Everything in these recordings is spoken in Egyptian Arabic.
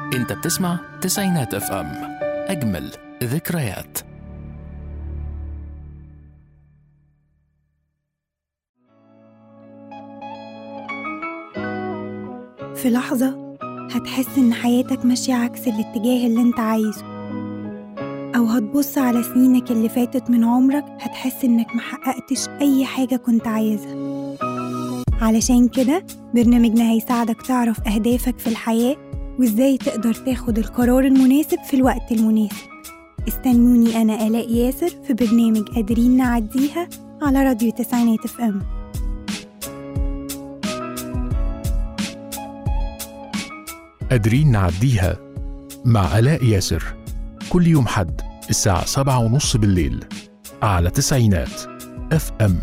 انت بتسمع تسعينات اف ام اجمل ذكريات في لحظة هتحس إن حياتك ماشية عكس الاتجاه اللي انت عايزه أو هتبص على سنينك اللي فاتت من عمرك هتحس إنك محققتش أي حاجة كنت عايزها علشان كده برنامجنا هيساعدك تعرف أهدافك في الحياة وإزاي تقدر تاخد القرار المناسب في الوقت المناسب استنوني أنا آلاء ياسر في برنامج قادرين نعديها على راديو تسعينات اف ام قادرين نعديها مع آلاء ياسر كل يوم حد الساعة سبعة ونص بالليل على تسعينات اف ام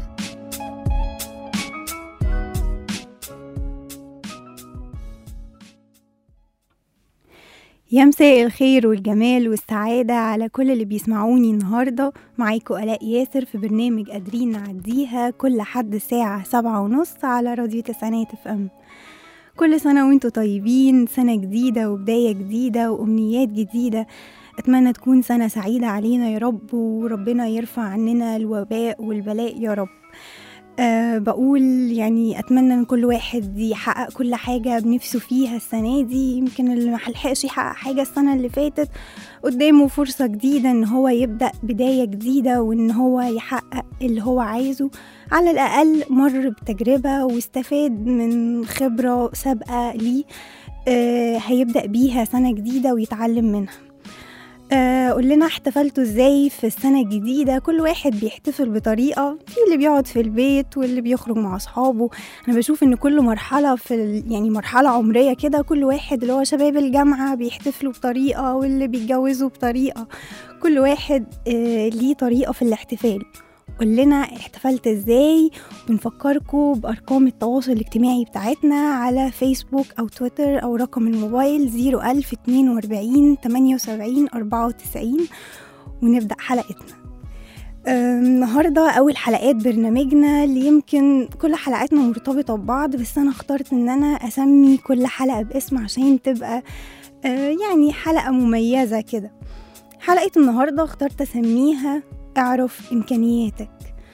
يا مساء الخير والجمال والسعادة على كل اللي بيسمعوني النهاردة معاكم آلاء ياسر في برنامج قادرين نعديها كل حد الساعة سبعة ونص على راديو تسعينات اف ام كل سنة وانتوا طيبين سنة جديدة وبداية جديدة وأمنيات جديدة أتمنى تكون سنة سعيدة علينا يا رب وربنا يرفع عننا الوباء والبلاء يا رب أه بقول يعني أتمنى إن كل واحد يحقق كل حاجة بنفسه فيها السنة دي يمكن اللي محلحقش يحقق حاجة السنة اللي فاتت قدامه فرصة جديدة إن هو يبدأ بداية جديدة وإن هو يحقق اللي هو عايزه على الأقل مر بتجربة واستفاد من خبرة سابقة ليه آه هيبدأ بيها سنة جديدة ويتعلم منها آه قول لنا احتفلتوا ازاي في السنة الجديدة كل واحد بيحتفل بطريقة في اللي بيقعد في البيت واللي بيخرج مع أصحابه أنا بشوف إن كل مرحلة في ال- يعني مرحلة عمرية كده كل واحد اللي هو شباب الجامعة بيحتفلوا بطريقة واللي بيتجوزوا بطريقة كل واحد آه ليه طريقة في الاحتفال قول لنا احتفلت ازاي بنفكركم بأرقام التواصل الاجتماعي بتاعتنا على فيسبوك أو تويتر أو رقم الموبايل 01042 78 94 ونبدأ حلقتنا أم، النهاردة أول حلقات برنامجنا اللي يمكن كل حلقاتنا مرتبطة ببعض بس أنا اخترت إن أنا أسمي كل حلقة باسم عشان تبقى آه، يعني حلقة مميزة كده حلقة النهاردة اخترت أسميها اعرف إمكانياتك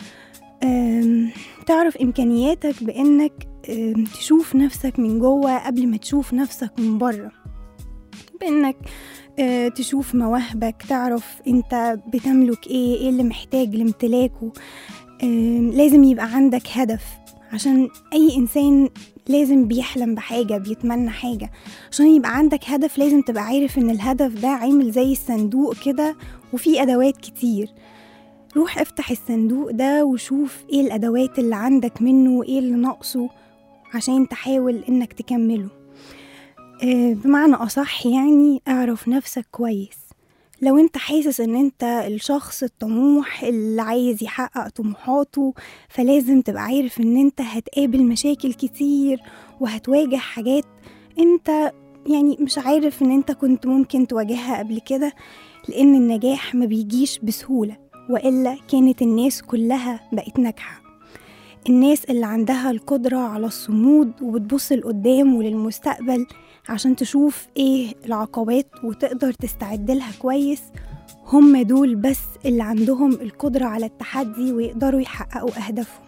أم، تعرف إمكانياتك بإنك أم، تشوف نفسك من جوه قبل ما تشوف نفسك من بره بإنك أه، تشوف مواهبك تعرف انت بتملك ايه ايه اللي محتاج لامتلاكه أم، لازم يبقى عندك هدف عشان اي انسان لازم بيحلم بحاجة بيتمنى حاجة عشان يبقى عندك هدف لازم تبقى عارف ان الهدف ده عامل زي الصندوق كده وفيه ادوات كتير روح افتح الصندوق ده وشوف ايه الادوات اللي عندك منه وايه اللي ناقصه عشان تحاول انك تكمله آه، بمعنى اصح يعني اعرف نفسك كويس لو انت حاسس ان انت الشخص الطموح اللي عايز يحقق طموحاته فلازم تبقى عارف ان انت هتقابل مشاكل كتير وهتواجه حاجات انت يعني مش عارف ان انت كنت ممكن تواجهها قبل كده لان النجاح ما بيجيش بسهولة وإلا كانت الناس كلها بقت ناجحة الناس اللي عندها القدرة على الصمود وبتبص لقدام وللمستقبل عشان تشوف ايه العقبات وتقدر تستعد لها كويس هم دول بس اللي عندهم القدرة على التحدي ويقدروا يحققوا أهدافهم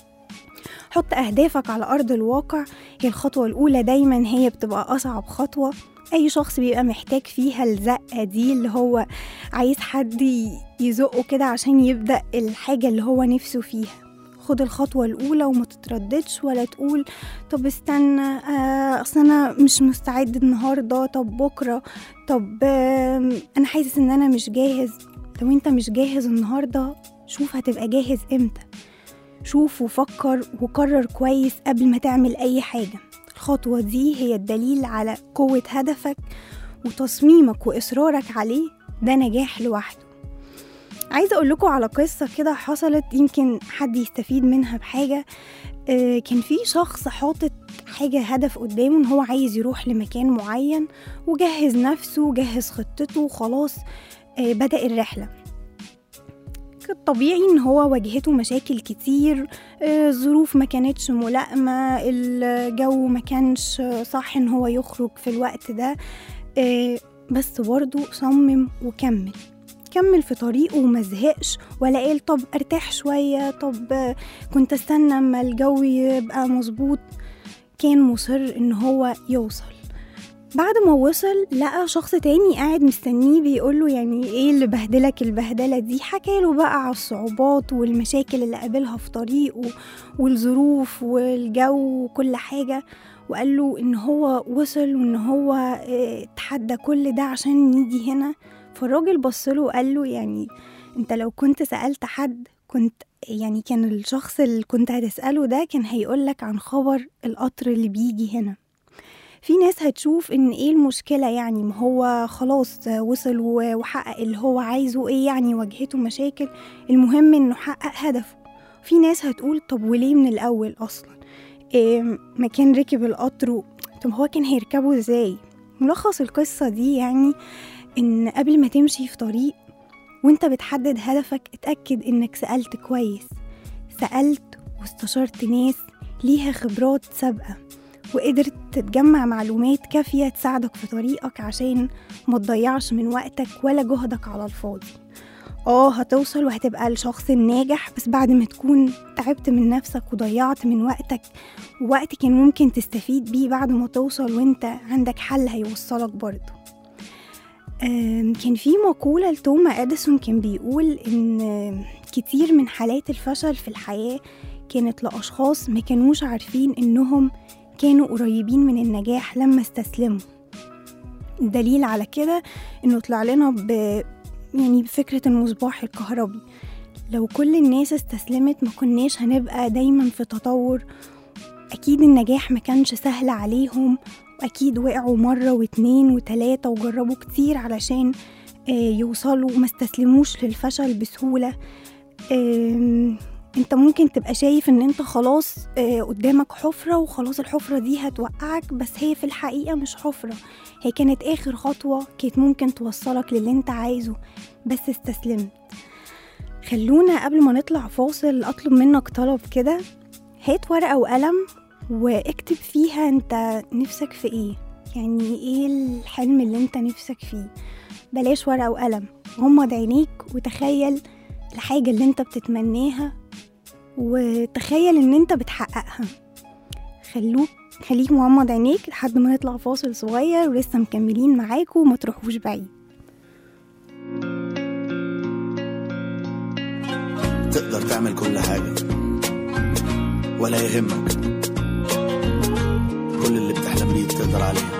حط أهدافك على أرض الواقع هي الخطوة الأولى دايما هي بتبقى أصعب خطوة أي شخص بيبقى محتاج فيها الزقة دي اللي هو عايز حد ي- يزقه كده عشان يبدأ الحاجة اللي هو نفسه فيها خد الخطوة الأولى وما تترددش ولا تقول طب استنى آه، أصل أنا مش مستعد النهاردة طب بكرة طب آم، أنا حاسس إن أنا مش جاهز لو أنت مش جاهز النهاردة شوف هتبقى جاهز إمتى شوف وفكر وقرر كويس قبل ما تعمل أي حاجة الخطوة دي هي الدليل على قوة هدفك وتصميمك وإصرارك عليه ده نجاح لوحده عايزة أقول لكم على قصة كده حصلت يمكن حد يستفيد منها بحاجة آه، كان في شخص حاطط حاجة هدف قدامه إن هو عايز يروح لمكان معين وجهز نفسه وجهز خطته وخلاص آه، بدأ الرحلة كان طبيعي ان هو واجهته مشاكل كتير آه، الظروف ما كانتش ملائمة الجو ما كانش صح ان هو يخرج في الوقت ده آه بس برضه صمم وكمل كمل في طريقه وما زهقش ولا قال طب ارتاح شوية طب آه، كنت استنى اما الجو يبقى مظبوط كان مصر ان هو يوصل بعد ما وصل لقى شخص تاني قاعد مستنيه بيقوله يعني ايه اللي بهدلك البهدلة دي حكاله بقى على الصعوبات والمشاكل اللي قابلها في طريقه والظروف والجو وكل حاجة وقال له ان هو وصل وان هو اه، تحدى كل ده عشان يجي هنا فالراجل بصله وقال له يعني انت لو كنت سألت حد كنت يعني كان الشخص اللي كنت هتسأله ده كان هيقولك عن خبر القطر اللي بيجي هنا في ناس هتشوف ان ايه المشكلة يعني ما هو خلاص وصل و- وحقق اللي هو عايزه ايه يعني واجهته مشاكل المهم انه حقق هدفه في ناس هتقول طب وليه من الاول اصلا إيه ما كان ركب القطر و- طب هو كان هيركبه ازاي ملخص القصة دي يعني ان قبل ما تمشي في طريق وانت بتحدد هدفك اتأكد انك سألت كويس سألت واستشرت ناس ليها خبرات سابقة وقدرت تتجمع معلومات كافية تساعدك في طريقك عشان ما تضيعش من وقتك ولا جهدك على الفاضي اه هتوصل وهتبقى الشخص الناجح بس بعد ما تكون تعبت من نفسك وضيعت من وقتك ووقت كان ممكن تستفيد بيه بعد ما توصل وانت عندك حل هيوصلك برضه آم، كان في مقولة لتوما أديسون كان بيقول إن كتير من حالات الفشل في الحياة كانت لأشخاص ما كانوش عارفين إنهم كانوا قريبين من النجاح لما استسلموا الدليل على كده إنه طلع لنا ب يعني بفكرة المصباح الكهربي لو كل الناس استسلمت ما كناش هنبقى دايما في تطور أكيد النجاح ما كانش سهل عليهم وأكيد وقعوا مرة واتنين وتلاتة وجربوا كتير علشان آه، يوصلوا وما استسلموش للفشل بسهولة آم، انت ممكن تبقى شايف ان انت خلاص آه، قدامك حفرة وخلاص الحفرة دي هتوقعك بس هي في الحقيقة مش حفرة هي كانت اخر خطوة كانت ممكن توصلك للي انت عايزه بس استسلمت خلونا قبل ما نطلع فاصل اطلب منك طلب كده هات ورقة وقلم واكتب فيها انت نفسك في ايه يعني ايه الحلم اللي انت نفسك فيه بلاش ورقة وقلم غمض عينيك وتخيل الحاجة اللي انت بتتمناها وتخيل ان انت بتحققها خلوك خليك مغمض عينيك لحد ما نطلع فاصل صغير ولسه مكملين معاكم وما تروحوش بعيد تقدر تعمل كل حاجة ولا يهمك كل اللي بتحلم بيه تقدر عليه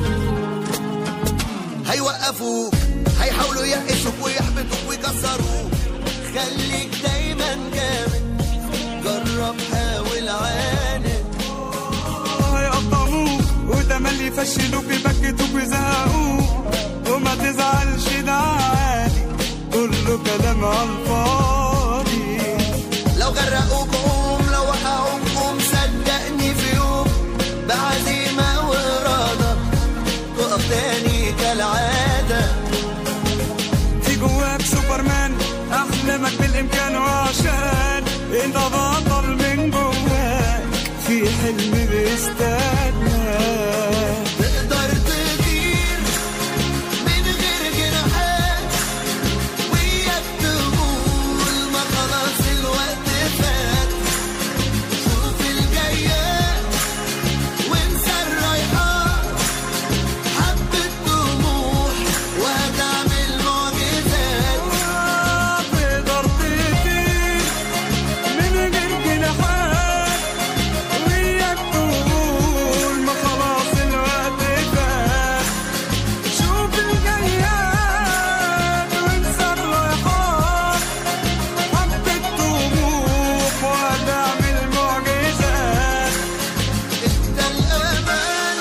هيوقفوك هيحاولوا يقسوك ويحبطوك ويكسروك خليك دايما جامد جرب حاول عاند هيقطعوك وتملي يفشلوك يبكتوك ويزهقوك وما تزعلش ده عادي كله كلام على الفاضي لو غرقوك قوم لو وقعوك قوم صدقني في يوم بعزيمة وإرادة تقف تاني كالعادة في جواك سوبرمان احلامك بالامكان وعشان انت بطل من جواك في حلم بيستناك تقدر تطير من غير جناحات وياك تقول ما خلاص الوقت فات شوف الجايات وانسى الرايحات حبة طموح وهتعمل معجزات تقدر تطير من غير جناحات وياك تقول ما خلاص الوقت فات شوف الجياد وانسى الرايحات حبة طموح وهتعمل معجزات انت الأمان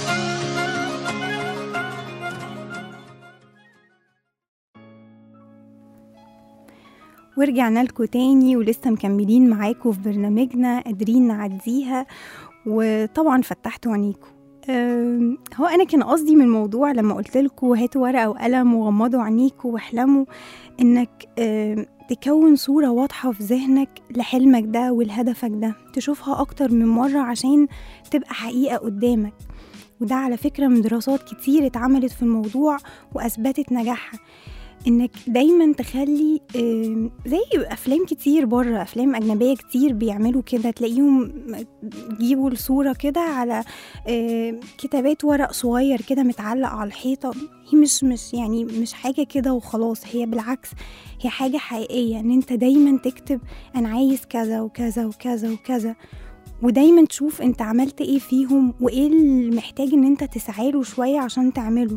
ورجعنا لكم تاني ولسه مكملين معاكم في برنامجنا قادرين نعديها وطبعا فتحتوا عينيكم أم، هو انا كان قصدي من الموضوع لما قلت لكم هاتوا ورقه وقلم وغمضوا عينيكم واحلموا انك أم، تكون صوره واضحه في ذهنك لحلمك ده ولهدفك ده تشوفها اكتر من مره عشان تبقى حقيقه قدامك وده على فكرة من دراسات كتير اتعملت في الموضوع وأثبتت نجاحها انك دايما تخلي آم، زي افلام كتير بره افلام اجنبيه كتير بيعملوا كده تلاقيهم يجيبوا الصوره كده على آم، كتابات ورق صغير كده متعلق على الحيطه هي مش مش يعني مش حاجه كده وخلاص هي بالعكس هي حاجه حقيقيه ان انت دايما تكتب انا عايز كذا وكذا وكذا وكذا ودايما تشوف انت عملت ايه فيهم وايه اللي محتاج ان انت تسعاله شويه عشان تعمله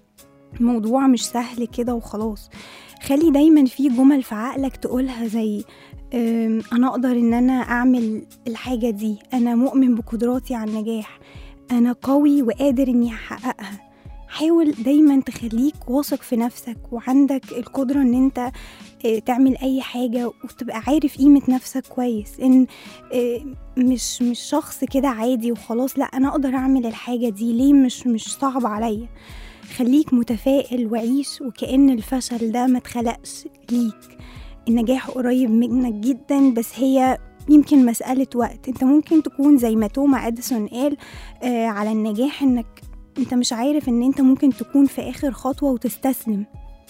الموضوع مش سهل كده وخلاص خلي دايما في جمل في عقلك تقولها زي أم، انا اقدر ان انا اعمل الحاجة دي انا مؤمن بقدراتي على النجاح انا قوي وقادر اني احققها حاول دايما تخليك واثق في نفسك وعندك القدرة ان انت آه، تعمل اي حاجة وتبقى عارف قيمة نفسك كويس ان آه، مش مش شخص كده عادي وخلاص لا انا اقدر اعمل الحاجة دي ليه مش مش صعب عليا خليك متفائل وعيش وكأن الفشل ده ما اتخلقش ليك النجاح قريب منك جدا بس هي يمكن مسألة وقت انت ممكن تكون زي ما توما اديسون قال آه على النجاح انك انت مش عارف ان انت ممكن تكون في اخر خطوة وتستسلم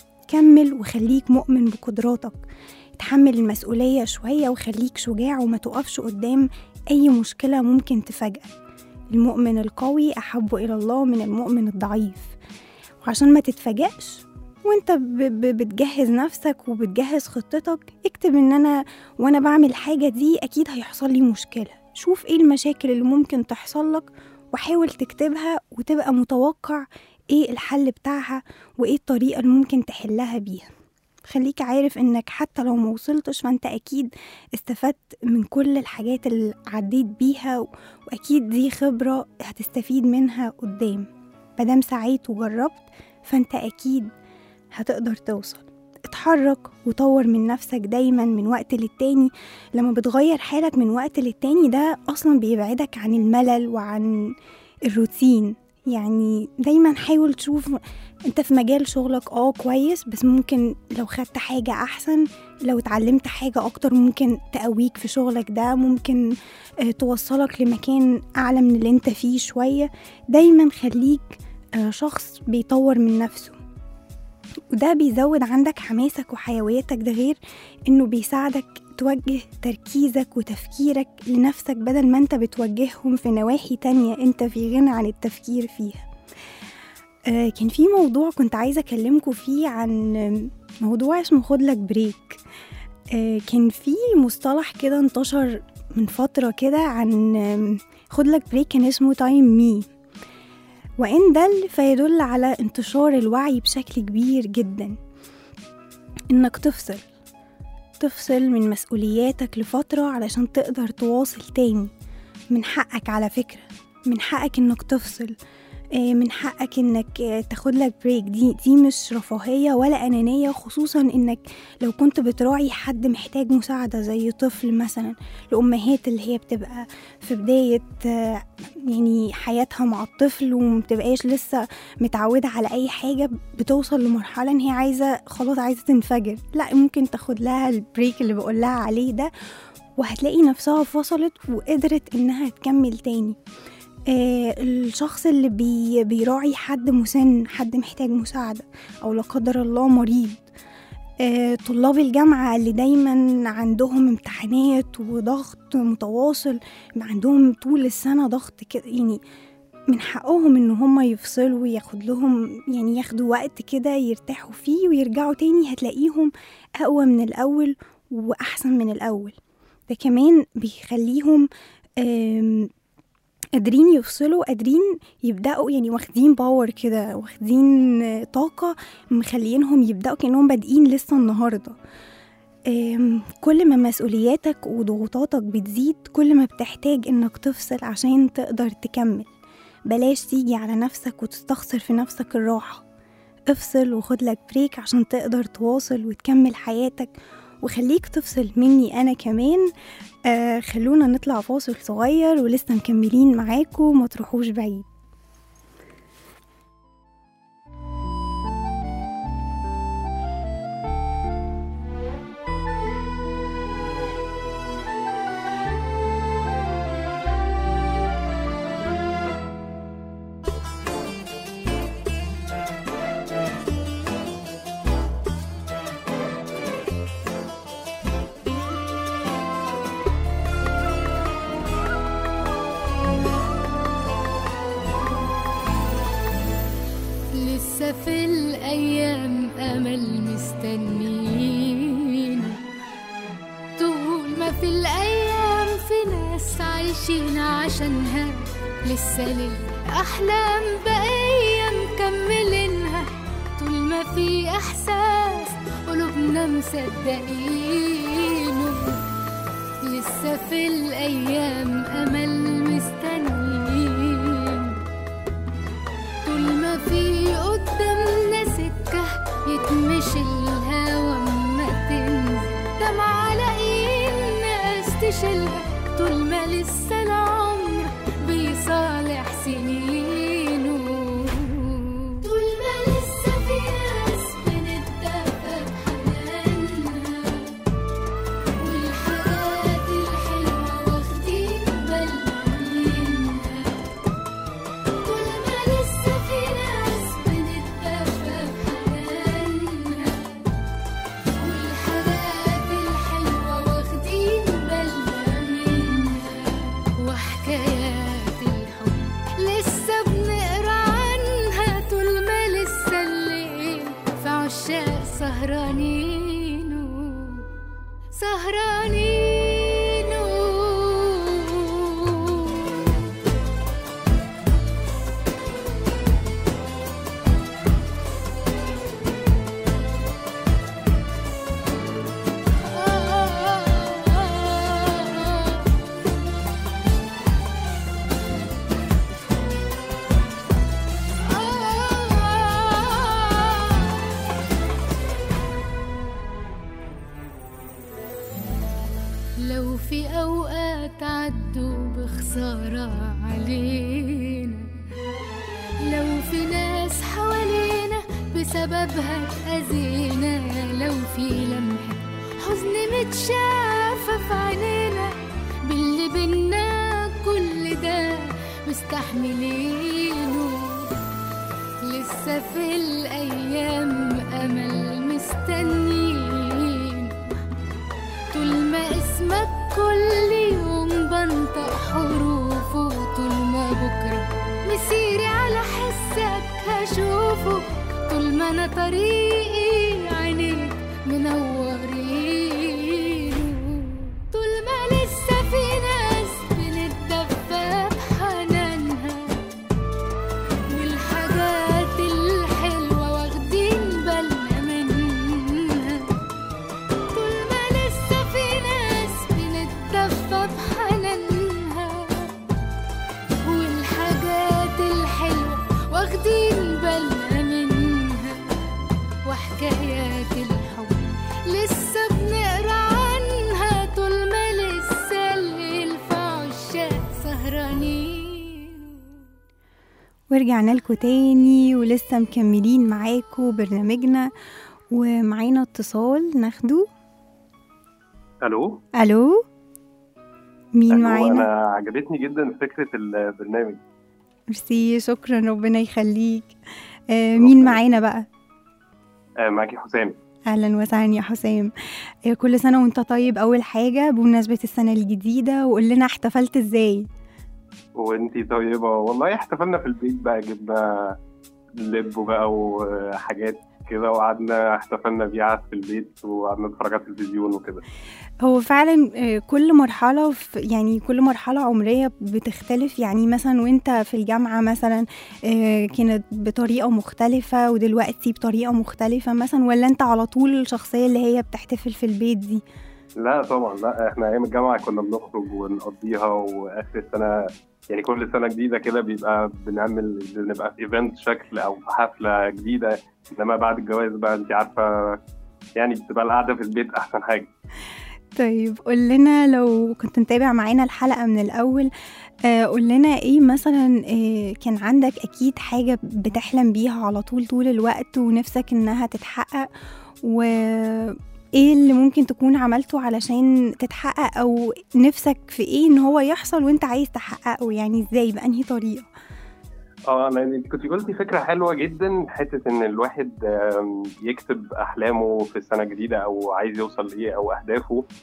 كمل وخليك مؤمن بقدراتك تحمل المسؤولية شوية وخليك شجاع وما تقفش قدام أي مشكلة ممكن تفاجئك المؤمن القوي أحب إلى الله من المؤمن الضعيف وعشان ما تتفاجئش وانت ب- ب- بتجهز نفسك وبتجهز خطتك اكتب ان انا وانا بعمل الحاجة دي اكيد هيحصل لي مشكلة شوف ايه المشاكل اللي ممكن تحصل لك وحاول تكتبها وتبقى متوقع ايه الحل بتاعها وايه الطريقة اللي ممكن تحلها بيها خليك عارف انك حتى لو ما وصلتش فانت اكيد استفدت من كل الحاجات اللي عديت بيها و- واكيد دي خبرة هتستفيد منها قدام مادام سعيت وجربت فانت اكيد هتقدر توصل اتحرك وطور من نفسك دايما من وقت للتاني لما بتغير حالك من وقت للتاني ده اصلا بيبعدك عن الملل وعن الروتين يعني دايما حاول تشوف انت في مجال شغلك اه كويس بس ممكن لو خدت حاجة احسن لو اتعلمت حاجة اكتر ممكن تقويك في شغلك ده ممكن آه، توصلك لمكان اعلى من اللي انت فيه شوية دايما خليك آه، شخص بيطور من نفسه وده بيزود عندك حماسك وحيويتك ده غير انه بيساعدك توجه تركيزك وتفكيرك لنفسك بدل ما انت بتوجههم في نواحي تانية انت في غنى عن التفكير فيها آه كان في موضوع كنت عايزة أكلمكم فيه عن آم، موضوع اسمه خدلك بريك آه كان في مصطلح كده انتشر من فترة كده عن آم، خدلك بريك كان اسمه تايم مي وإن دل فيدل على انتشار الوعي بشكل كبير جدا إنك تفصل تفصل من مسؤولياتك لفترة علشان تقدر تواصل تاني من حقك على فكرة من حقك إنك تفصل آه، من حقك انك آه، تاخد لك بريك دي دي مش رفاهية ولا أنانية خصوصا انك لو كنت بتراعي حد محتاج مساعدة زي طفل مثلا الأمهات اللي هي بتبقى في بداية آه، يعني حياتها مع الطفل ومبتبقاش لسه متعودة على أي حاجة بتوصل لمرحلة إن هي عايزة خلاص عايزة تنفجر لا ممكن تاخد لها البريك اللي بقولها عليه ده وهتلاقي نفسها فصلت وقدرت إنها تكمل تاني آه الشخص اللي بي بيراعي حد مسن حد محتاج مساعدة أو لا قدر الله مريض آه طلاب الجامعة اللي دايما عندهم امتحانات وضغط متواصل عندهم طول السنة ضغط كده يعني من حقهم ان هم يفصلوا وياخد لهم يعني ياخدوا وقت كده يرتاحوا فيه ويرجعوا تاني هتلاقيهم اقوى من الاول واحسن من الاول ده كمان بيخليهم آم، قادرين يفصلوا قادرين يبدأوا يعني واخدين باور كده واخدين آه، طاقة مخلينهم يبدأوا كأنهم بادئين لسه النهاردة آم، كل ما مسؤولياتك وضغوطاتك بتزيد كل ما بتحتاج انك تفصل عشان تقدر تكمل بلاش تيجي على نفسك وتستخسر في نفسك الراحة افصل وخد لك بريك عشان تقدر تواصل وتكمل حياتك وخليك تفصل مني انا كمان آه خلونا نطلع فاصل صغير ولسه مكملين معاكم ما تروحوش بعيد في الأيام أمل مستنين طول ما في الأيام في ناس عايشين عشانها لسه للأحلام بقية مكملينها طول ما في إحساس قلوبنا مصدقينه لسه في الأيام أمل مستنيين طول ما في قدامنا سكة يتمشي الهوا ما تنزل دمعة لاقيين ناس تشيلها طول ما لسه العمر بيصالح سنينه طول ما لسه في ناس بنتدفى بحنانها والحاجات الحلوة واخدين بالنا منها طول ما لسه في ناس بنتدفى بحنانها والحاجات الحلوة واخدين بالنا منها وحكايات الحب لسه بنقرا عنها طول ما لسه الليل في عشاق سهرانينه سهرانينه لو في أوقات عدوا بخسارة علينا لو في ناس حوالينا بسببها اتأذينا لو في لمحة حزن متشافة في عينينا باللي بينا كل ده مستحملينه لسه في الأيام أمل مستنيين طول ما اسمك كل يوم بنطق حروفه طول ما بكرة مسيري على حسك هشوفه طول ما أنا طريقي عينيك منورين طول ما لسه في ناس بنتدفى بحنانها والحاجات الحلوة واخدين بالنا منها طول ما لسه في ناس بنتدفى بحنانها والحاجات الحلوة واخدين بالنا منها وحكايات الحب لسه بنقرا عنها طول ما لسه الليل في عشاق سهرانين ورجعنا لكم تاني ولسه مكملين معاكم برنامجنا ومعانا اتصال ناخده الو الو مين ألو، معانا انا عجبتني جدا فكره البرنامج ميرسي شكرا ربنا يخليك آه مين معانا بقى آه، معاكي حسام اهلا وسهلا يا حسام آه كل سنه وانت طيب اول حاجه بمناسبه السنه الجديده وقول لنا احتفلت ازاي وانتي طيبه والله احتفلنا في البيت بقى جبنا لب بقى وحاجات كده وقعدنا احتفلنا بيه في البيت وقعدنا نتفرج على التلفزيون وكده هو فعلا آه، كل مرحلة في يعني كل مرحلة عمرية بتختلف يعني مثلا وانت في الجامعة مثلا آه، كانت بطريقة مختلفة ودلوقتي بطريقة مختلفة مثلا ولا انت على طول الشخصية اللي هي بتحتفل في البيت دي لا طبعا لا احنا ايام الجامعه كنا بنخرج ونقضيها واخر السنه يعني كل سنه جديده كده بيبقى بنعمل بنبقى في ايفنت شكل او في حفله جديده انما بعد الجواز بقى انت عارفه يعني بتبقى القعده في البيت احسن حاجه طيب قول لنا لو كنت متابع معانا الحلقة من الأول آه، قول لنا ايه مثلا آه، كان عندك أكيد حاجة بتحلم بيها على طول طول الوقت ونفسك إنها تتحقق وإيه اللي ممكن تكون عملته علشان تتحقق أو نفسك في إيه إن هو يحصل وإنت عايز تحققه يعني إزاي بأنهي طريقة اه انا انت كنت قلتي فكره حلوه جدا حته ان الواحد آم، يكتب احلامه في السنه الجديده او عايز يوصل لايه او اهدافه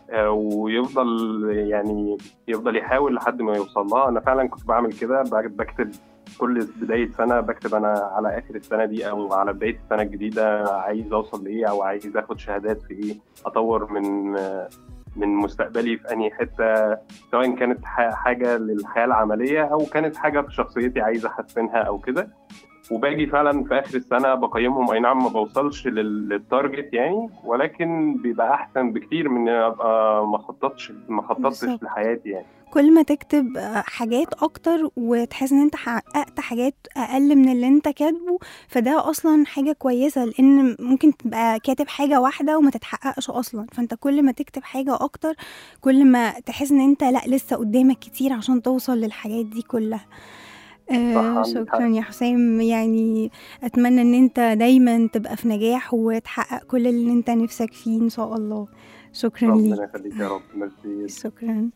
آه، ويفضل يعني يفضل يحاول لحد ما يوصل لها انا فعلا كنت بعمل كده ب- بكتب كل بدايه سنه بكتب انا على اخر السنه دي او على بدايه السنه الجديده عايز اوصل لايه او عايز اخد شهادات في ايه اطور من آه، من مستقبلي في انهي حته سواء كانت ح- حاجه للحياه العمليه او كانت حاجه في شخصيتي عايز احسنها او كده وباجي فعلا في اخر السنه بقيمهم اي نعم ما بوصلش لل- للتارجت يعني ولكن بيبقى احسن بكتير من ان ابقى ما خططتش ما خططتش بالظبط. لحياتي يعني كل ما تكتب آه، حاجات اكتر وتحس ان انت حققت حاجات اقل من اللي انت كاتبه فده اصلا حاجه كويسه لان ممكن تبقى كاتب حاجه واحده وما تتحققش اصلا فانت كل ما تكتب حاجه اكتر كل ما تحس ان انت لا لسه قدامك كتير عشان توصل للحاجات دي كلها آه عندك شكرا حق. يا حسام يعني اتمنى ان انت دايما تبقى في نجاح وتحقق كل اللي انت نفسك فيه ان شاء الله شكرا ليك ربنا يخليك يا رب ميرسي شكرا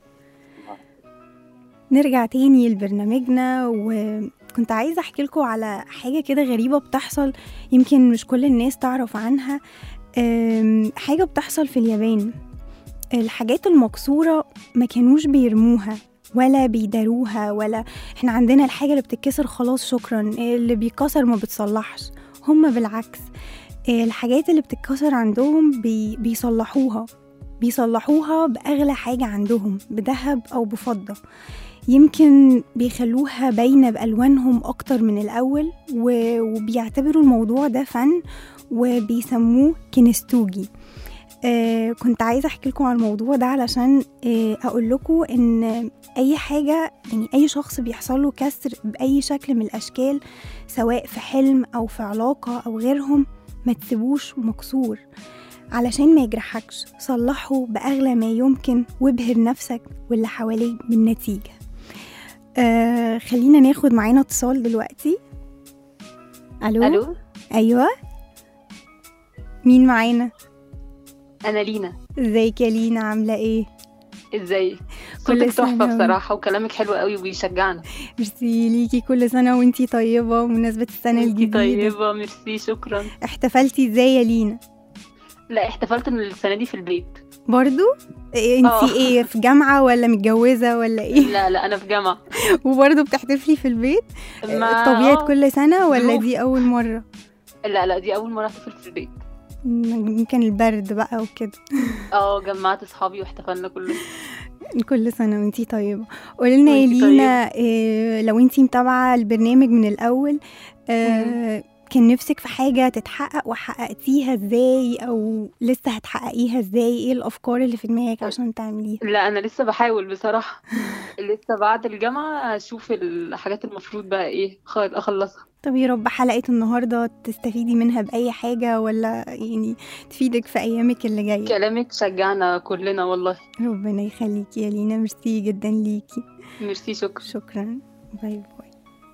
نرجع تاني لبرنامجنا وكنت عايزة أحكي لكم على حاجة كده غريبة بتحصل يمكن مش كل الناس تعرف عنها أم، حاجة بتحصل في اليابان الحاجات المكسورة ما كانوش بيرموها ولا بيداروها ولا احنا عندنا الحاجة اللي بتتكسر خلاص شكرا اللي بيتكسر ما بتصلحش هما بالعكس الحاجات اللي بتتكسر عندهم بي بيصلحوها بيصلحوها بأغلى حاجة عندهم بذهب أو بفضة يمكن بيخلوها باينة بألوانهم أكتر من الأول و- وبيعتبروا الموضوع ده فن وبيسموه كينستوجي آه كنت عايزة أحكي لكم عن الموضوع ده علشان آه أقول لكم إن أي حاجة يعني أي شخص بيحصل له كسر بأي شكل من الأشكال سواء في حلم أو في علاقة أو غيرهم ما تسيبوش مكسور علشان ما يجرحكش صلحه بأغلى ما يمكن وابهر نفسك واللي حواليك بالنتيجة آه خلينا ناخد معانا اتصال دلوقتي ألو, الو أيوة مين معانا انا لينا ازيك يا لينا عاملة ايه ازيك كل صوتك سنة تحفه و- بصراحه وكلامك حلو قوي وبيشجعنا ميرسي ليكي كل سنة وانتي طيبة بمناسبة السنة انتي الجديدة طيبه ميرسي شكرا احتفلتي ازاي يا لينا لا احتفلت من السنه دي في البيت برضو إيه انتي اه. ايه في جامعة ولا متجوزة ولا ايه لا لا انا في جامعه وبرضو بتحتفلي في البيت ما- طبيعة آه، كل سنة ولا ظروف. دي أول مرة لا لا دي اول مره احتفل في البيت يمكن البرد بقى وكده اه جمعت اصحابي واحتفلنا كلنا كل سنة وانتي طيبة قولي لنا يا وانتي لينا إيه لو انتي متابعة البرنامج من الأول آه كان نفسك في حاجة تتحقق وحققتيها ازاي أو لسه هتحققيها ازاي ايه الأفكار اللي في دماغك عشان تعمليها لا انا لسه بحاول بصراحه لسه بعد الجامعه اشوف الحاجات المفروض بقى ايه خ- اخلصها طب يا رب حلقة النهاردة تستفيدي منها بأي حاجة ولا يعني تفيدك في أيامك اللي جاية كلامك شجعنا كلنا والله ربنا يخليكي يا لينا ميرسي جدا ليكي ميرسي شكرا شكرا باي باي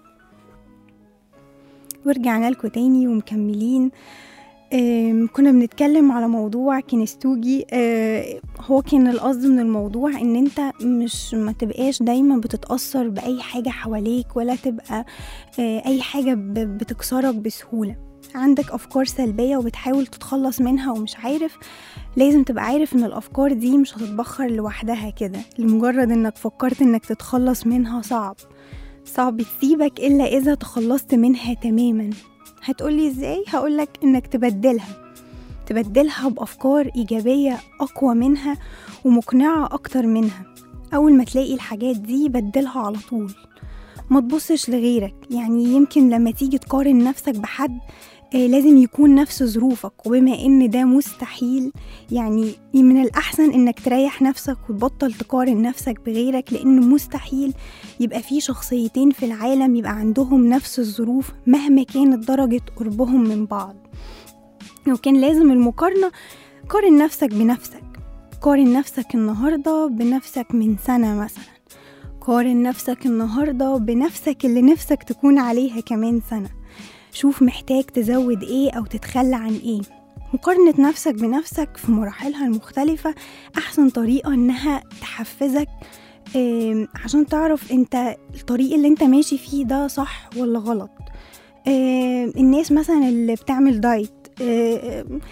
ورجعنا لكم تاني ومكملين آم، كنا بنتكلم على موضوع كينستوجي آه، هو كان القصد من الموضوع ان انت مش ما تبقاش دايما بتتأثر بأي حاجة حواليك ولا تبقى آه، اي حاجة ب- بتكسرك بسهولة عندك أفكار سلبية وبتحاول تتخلص منها ومش عارف لازم تبقى عارف ان الأفكار دي مش هتتبخر لوحدها كده لمجرد انك فكرت انك تتخلص منها صعب صعب تسيبك إلا إذا تخلصت منها تماما هتقولي إزاي؟ هقولك إنك تبدلها تبدلها بأفكار إيجابية أقوى منها ومقنعة أكتر منها أول ما تلاقي الحاجات دي بدلها على طول ما تبصش لغيرك يعني يمكن لما تيجي تقارن نفسك بحد آه، لازم يكون نفس ظروفك وبما ان ده مستحيل يعني من الاحسن انك تريح نفسك وتبطل تقارن نفسك بغيرك لان مستحيل يبقى في شخصيتين في العالم يبقى عندهم نفس الظروف مهما كانت درجة قربهم من بعض لو كان لازم المقارنة قارن نفسك بنفسك قارن نفسك النهاردة بنفسك من سنة مثلا قارن نفسك النهاردة بنفسك اللي نفسك تكون عليها كمان سنة شوف محتاج تزود ايه أو تتخلى عن ايه مقارنة نفسك بنفسك في مراحلها المختلفة أحسن طريقة إنها تحفزك آم، عشان تعرف انت الطريق اللي انت ماشي فيه ده صح ولا غلط آم، الناس مثلا اللي بتعمل دايت آم،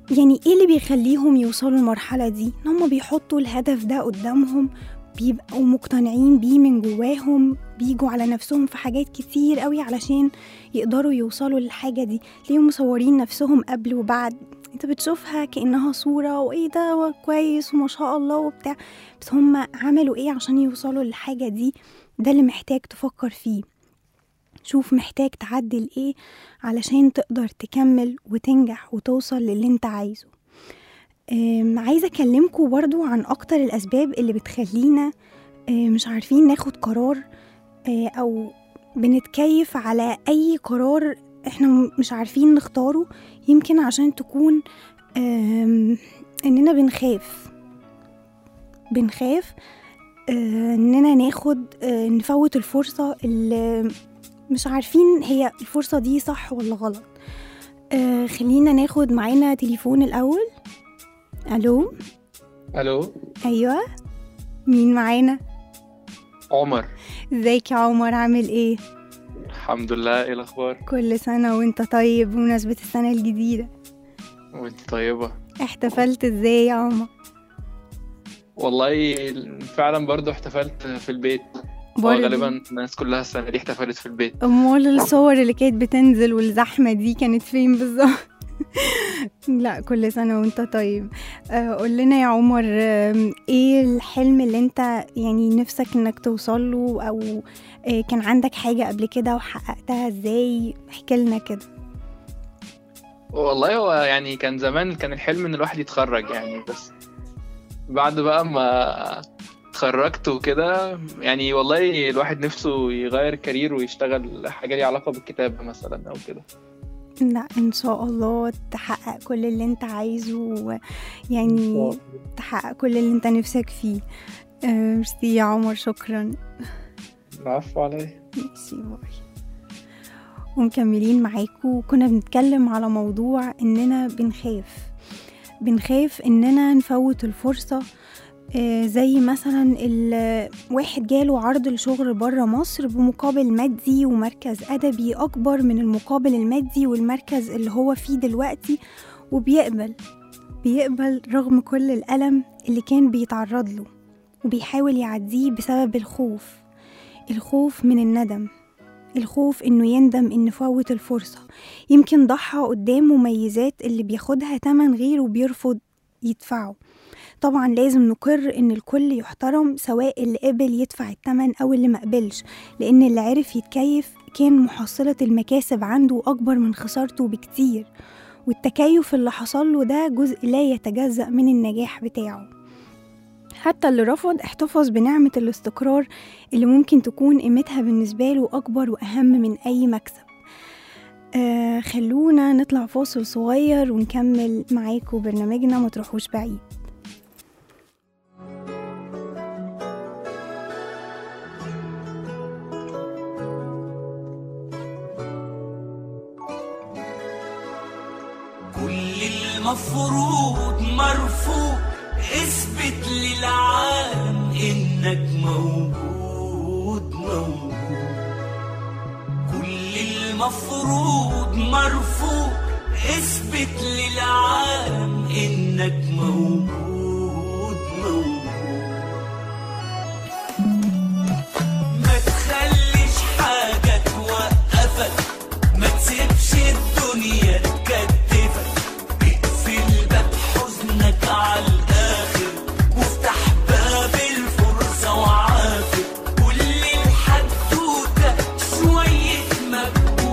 يعني ايه اللي بيخليهم يوصلوا المرحلة دي ان هم بيحطوا الهدف ده قدامهم بيبقوا مقتنعين بيه من جواهم بيجوا على نفسهم في حاجات كتير قوي علشان يقدروا يوصلوا للحاجة دي ليه مصورين نفسهم قبل وبعد انت بتشوفها كأنها صورة وايه ده كويس وما شاء الله وبتاع بس هم عملوا ايه عشان يوصلوا للحاجة دي ده اللي محتاج تفكر فيه شوف محتاج تعدل ايه علشان تقدر تكمل وتنجح وتوصل للي انت عايزه أم، عايزة أكلمكم برضو عن أكتر الأسباب اللي بتخلينا أه، مش عارفين ناخد قرار أه، أو بنتكيف على أي قرار احنا م- مش عارفين نختاره يمكن عشان تكون أم، إننا بنخاف بنخاف أه، إننا ناخد أه، نفوت الفرصة اللي مش عارفين هي الفرصة دي صح ولا غلط أه، خلينا ناخد معانا تليفون الأول الو الو ايوه مين معانا عمر ازيك يا عمر عامل ايه الحمد لله ايه الاخبار كل سنه وانت طيب بمناسبه السنه الجديده وانت طيبه احتفلت ازاي يا عمر والله فعلا برضو احتفلت في البيت هو برضه؟ غالبا الناس كلها السنه دي احتفلت في البيت امال الصور اللي كانت بتنزل والزحمه دي كانت فين بالظبط لا كل سنه وانت طيب آه، قول لنا يا عمر آم، ايه الحلم اللي انت يعني نفسك انك توصل له او آه، كان عندك حاجه قبل كده وحققتها ازاي احكي لنا كده والله هو يعني كان زمان كان الحلم ان الواحد يتخرج يعني بس بعد بقى ما اتخرجت وكده يعني والله الواحد نفسه يغير كارير ويشتغل حاجه ليها علاقه بالكتابه مثلا او كده لا ان شاء الله تحقق كل اللي انت عايزه يعني تحقق كل اللي انت نفسك فيه آه، ميرسي يا عمر شكرا العفو عليا ماشي باي ومكملين معاكم كنا بنتكلم على موضوع اننا بنخاف بنخاف اننا نفوت الفرصة آه، زي مثلا ال- واحد جاله عرض لشغل بره مصر بمقابل مادي ومركز أدبي أكبر من المقابل المادي والمركز اللي هو فيه دلوقتي وبيقبل بيقبل رغم كل الألم اللي كان بيتعرض له وبيحاول يعديه بسبب الخوف الخوف من الندم الخوف انه يندم ان فوت الفرصة يمكن ضحى قدام مميزات اللي بياخدها تمن غيره بيرفض يدفعه طبعا لازم نقر ان الكل يحترم سواء اللي قبل يدفع التمن او اللي مقبلش لان اللي عرف يتكيف كان محصلة المكاسب عنده اكبر من خسارته بكتير والتكيف اللي حصل له ده جزء لا يتجزأ من النجاح بتاعه حتى اللي رفض احتفظ بنعمة الاستقرار اللي ممكن تكون قيمتها بالنسبة له أكبر وأهم من أي مكسب آه خلونا نطلع فاصل صغير ونكمل معاكم برنامجنا ما تروحوش بعيد كل المفروض مرفوض اثبت للعالم انك موجود موجود كل المفروض مرفوض اثبت للعالم انك موجود موجود ما تخليش حاجة توقفك ما تسيبش الدنيا تكتفك اقفل باب حزنك على الآخر وافتح باب الفرصة وعافر كل الحدوتة شوية مجهود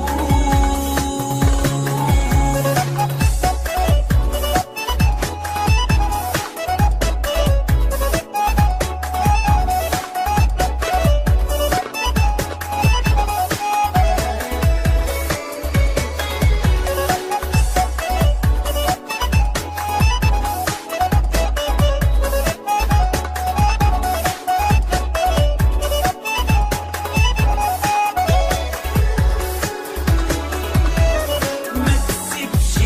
ما تسيبش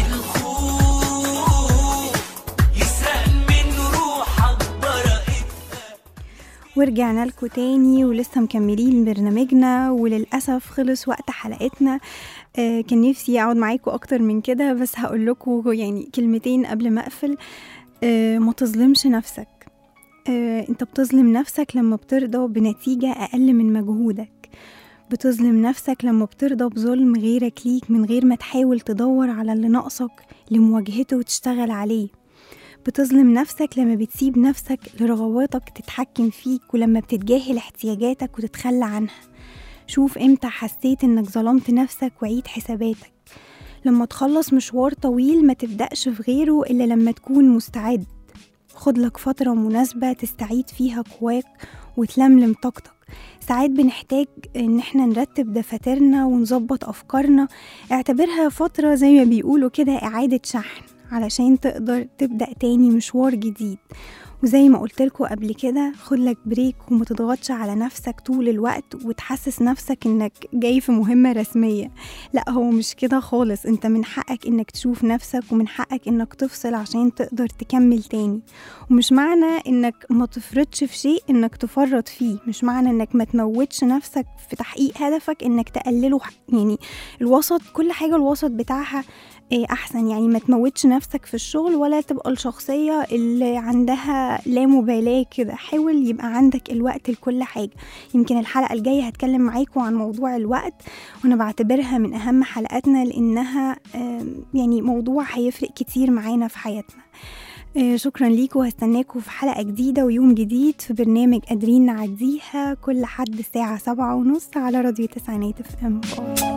الخوف يسرق من روحك براءتها ورجعنا لكم تاني ولسه مكملين برنامجنا وللأسف خلص وقت حلقتنا آه، كان نفسي اقعد معاكم اكتر من كده بس هقول لكم يعني كلمتين قبل ما اقفل آه، ما تظلمش نفسك آه، انت بتظلم نفسك لما بترضى بنتيجة اقل من مجهودك بتظلم نفسك لما بترضى بظلم غيرك ليك من غير ما تحاول تدور على اللي ناقصك لمواجهته وتشتغل عليه بتظلم نفسك لما بتسيب نفسك لرغباتك تتحكم فيك ولما بتتجاهل احتياجاتك وتتخلى عنها شوف امتى حسيت انك ظلمت نفسك وعيد حساباتك لما تخلص مشوار طويل ما تبدأش في غيره إلا لما تكون مستعد خد لك فترة مناسبة تستعيد فيها قواك وتلملم طاقتك ساعات بنحتاج ان احنا نرتب دفاترنا ونظبط افكارنا اعتبرها فترة زي ما بيقولوا كده اعادة شحن علشان تقدر تبدأ تاني مشوار جديد وزي ما قلتلكوا قبل كده خدلك بريك وما تضغطش على نفسك طول الوقت وتحسس نفسك انك جاي في مهمة رسمية لا هو مش كده خالص انت من حقك انك تشوف نفسك ومن حقك انك تفصل عشان تقدر تكمل تاني ومش معنى انك ما تفرطش في شيء انك تفرط فيه مش معنى انك ما تموتش نفسك في تحقيق هدفك انك تقلله يعني الوسط كل حاجة الوسط بتاعها إيه احسن يعني ما تموتش نفسك في الشغل ولا تبقى الشخصية اللي عندها لا مبالاة كده حاول يبقى عندك الوقت لكل حاجة يمكن الحلقة الجاية هتكلم معاكم عن موضوع الوقت وانا بعتبرها من اهم حلقاتنا لانها آم، يعني موضوع هيفرق كتير معانا في حياتنا آه، شكرا ليكم وهستناكم في حلقة جديدة ويوم جديد في برنامج قادرين نعديها كل حد الساعة سبعة ونص على راديو تسعينات اف ام باي